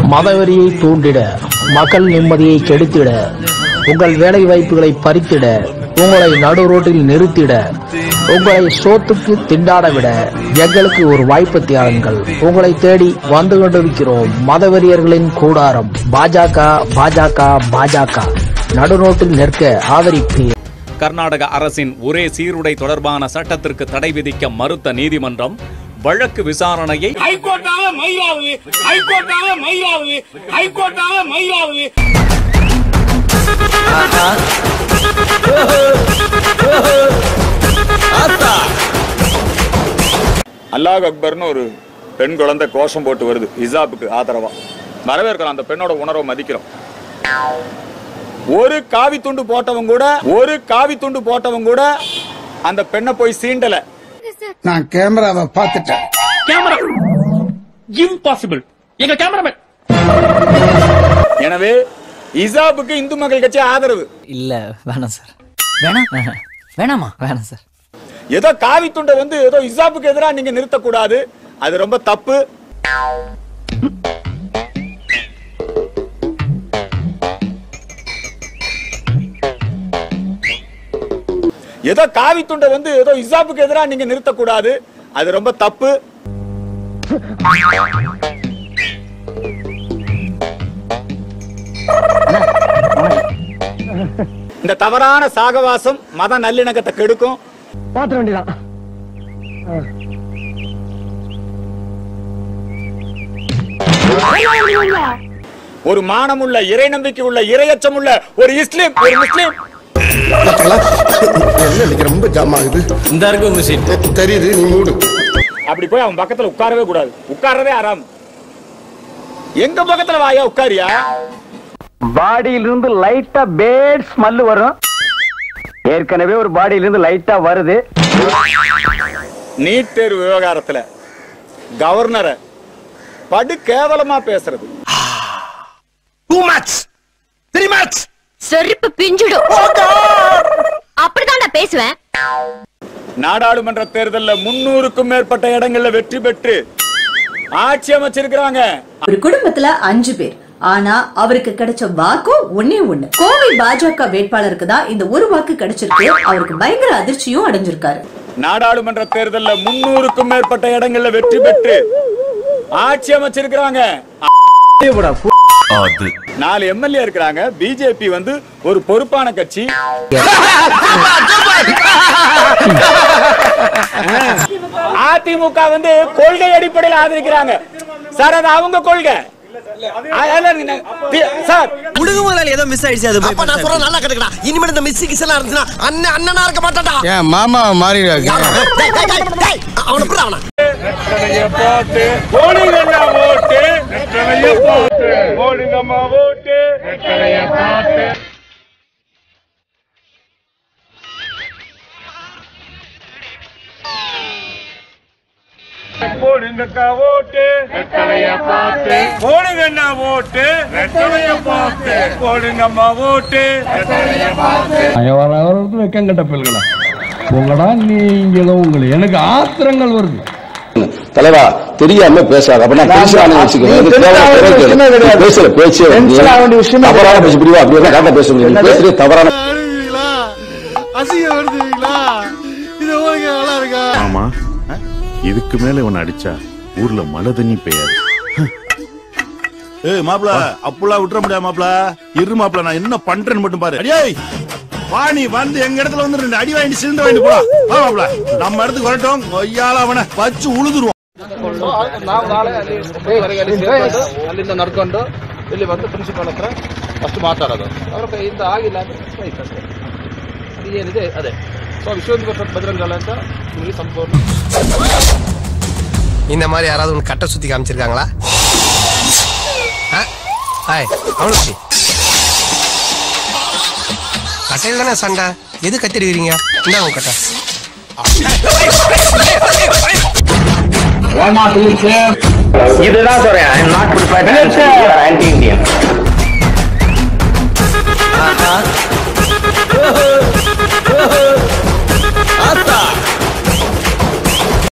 மதவெறியை தூண்டிட மக்கள் நிம்மதியை கெடுத்திட உங்கள் வேலை வாய்ப்புகளை பறித்திட உங்களை நடு ரோட்டில் நிறுத்திட உங்களை சோத்துக்கு திண்டாட விட எங்களுக்கு ஒரு வாய்ப்பு தியாருங்கள் உங்களை தேடி வந்து கொண்டிருக்கிறோம் மதவெறியர்களின் கூடாரம் பாஜக பாஜக பாஜக நடுரோட்டில் நிற்க ஆதரிப்பு கர்நாடக அரசின் ஒரே சீருடை தொடர்பான சட்டத்திற்கு தடை விதிக்க மறுத்த நீதிமன்றம் வழக்கு விசாரணையை ஹைகோர்ட்டால மயிலாவது ஹைகோர்ட்டால மயிலாவது ஹைகோர்ட்டால மயிலாவது அல்லாஹ் அக்பர்னு ஒரு பெண் குழந்தை கோஷம் போட்டு வருது ஹிஜாபுக்கு ஆதரவா வரவேற்கிறோம் அந்த பெண்ணோட உணர்வை மதிக்கிறோம் ஒரு காவி துண்டு போட்டவங்க கூட ஒரு காவி துண்டு போட்டவங்க கூட அந்த பெண்ணை போய் சீண்டல நான் கேமராவை பார்த்துட்டேன் கேமரா இம்பாசிபிள் எங்க கேமராமேன் எனவே ஹிஜாபுக்கு இந்து மக்கள் கட்சி ஆதரவு இல்ல வேணாம் சார் வேணாம் வேணாமா வேணாம் சார் ஏதோ காவி துண்டை வந்து ஏதோ ஹிஜாபுக்கு எதிராக நீங்க நிறுத்தக்கூடாது அது ரொம்ப தப்பு ஏதோ காவி துண்டை வந்து ஏதோ ஹிஜாபுக்கு எதிராக நீங்க நிறுத்தக்கூடாது அது ரொம்ப தப்பு இந்த தவறான சாகவாசம் மத நல்லிணக்கத்தை கெடுக்கும் பாத்திர வேண்டியதான் ஒரு மானமுள்ள இறை நம்பிக்கை உள்ள இரையச்சம் உள்ள ஒரு இஸ்லீம் ஒரு முஸ்லீம் என்ன ரொம்ப ஜாம் ஆகுது இந்த இருக்கு உங்க சீட் தெரியுது நீ மூடு அப்படி போய் அவன் பக்கத்துல உட்காரவே கூடாது உட்கார்றதே ஆறாம் எங்க பக்கத்துல வாயா உட்காரியா பாடியிலிருந்து லைட்டா பேட் ஸ்மெல் வரும் ஏற்கனவே ஒரு பாடியிலிருந்து லைட்டா வருது நீட் தேர்வு விவகாரத்துல கவர்னரை படு கேவலமா பேசுறது டூ மச் த்ரீ மச் செருப்பு பிஞ்சிடும் அப்படிதான் நான் பேசுவேன் நாடாளுமன்ற தேர்தல்ல முன்னூறுக்கும் மேற்பட்ட இடங்கள்ல வெற்றி பெற்று ஆட்சி அமைச்சிருக்கிறாங்க ஒரு குடும்பத்துல அஞ்சு பேர் ஆனா அவருக்கு கிடைச்ச வாக்கும் ஒன்னே ஒண்ணு கோவை பாஜக வேட்பாளருக்கு தான் இந்த ஒரு வாக்கு கிடைச்சிருக்கு அவருக்கு பயங்கர அதிர்ச்சியும் அடைஞ்சிருக்காரு நாடாளுமன்ற தேர்தல்ல முன்னூறுக்கும் மேற்பட்ட இடங்கள்ல வெற்றி பெற்று ஆட்சி அமைச்சிருக்கிறாங்க நாலு எம்எல்ஏ இருக்கிறாங்க பிஜேபி வந்து ஒரு பொறுப்பான கட்சி அதிமுக வந்து கொள்கை அடிப்படையில் ஆதரிக்கிறாங்க சார் அது அவங்க கொள்கை அதெல்லாம் நீங்க- தி- சார் உடுகு முதலாளி ஏதோ மிஸ் ஆயிடுச்சு அது அப்ப நான் சொல்ற நல்லா கேட்டுக்கடா இனிமேல் இந்த மிஸ் கிஸ் எல்லாம் இருந்துச்சுன்னா அண்ணன் அண்ணனா இருக்க மாட்டாடா ஏன் மாமா மாறி அவனை புரிய அவனை போட்டு போடுங்கம்மா ஓட்டு நெற்றலைய போட்டு போடுங்கம்மா ஓட்டு நெற்றலைய போட்டு போடுங்கக்கா ஓட்டு நெற்றலைய போட்டு போடுங்கண்ணா ஓட்டு நெற்றலைய போட்டு போடுங்கம்மா ஓட்டு நெற்றலைய போட்டு வெக்கங்கட்ட பிள்ளைகளா உங்களடா நீங்களும் உங்களை எனக்கு ஆத்திரங்கள் வருது தலைவா தெரியாம பேசாத அப்ப நான் பேசுறானு வச்சுக்கிறேன் பேசுற பேச்சு தவறான பேச புரியுதா அப்படி எல்லாம் கரெக்டா பேச முடியும் பேசுறது தவறான ஆமா இதுக்கு மேல இவன் அடிச்சா ஊர்ல மழை தண்ணி பெய்யாது ஏய் மாப்ள அப்பெல்லாம் விட்டுற முடியாது மாப்ள இரு மாப்ள நான் என்ன பண்றேன்னு மட்டும் பாரு அடியே வா நீ வந்து எங்க இடத்துல வந்து ரெண்டு அடி வாங்கிட்டு சிலிண்டர் வாங்கிட்டு போடா வா மாப்ள நம்ம இடத்துக்கு வரட்டும் கொய்யால அவனை வச்சு உழுதுருவோம் ನಾವು ನಾಳೆ ಅಲ್ಲಿ ಒಂಬತ್ತುವರೆಗೆ ಅಲ್ಲಿ ಸೇರ್ಕೊಂಡು ಅಲ್ಲಿಂದ ನಡ್ಕೊಂಡು ಇಲ್ಲಿ ಬಂದು ಪ್ರಿನ್ಸಿಪಾಲ್ ಹತ್ರ ಫಸ್ಟ್ ಮಾತಾಡೋದು ಅವ್ರ ಕೈಯಿಂದ ಆಗಿಲ್ಲ ಅಂದ್ರೆ ಸ್ಟ್ರೈಕ್ ಅಷ್ಟೇ ಅದು ಏನಿದೆ ಅದೇ ಸೊ ವಿಶ್ವ ಪರಿಷತ್ ಭದ್ರಂಗಾಲ ಅಂತ ನಿಮಗೆ ಸಂಪೂರ್ಣ இந்த மாதிரி யாராவது உனக்கு கட்ட சுத்தி காமிச்சிருக்காங்களா ஹாய் அவனுக்கு கட்டையில் தானே சண்டை எது கத்திருக்கிறீங்க இந்தாங்க கட்டை இதுதான் சொல்றேன் I not prepared anti Indian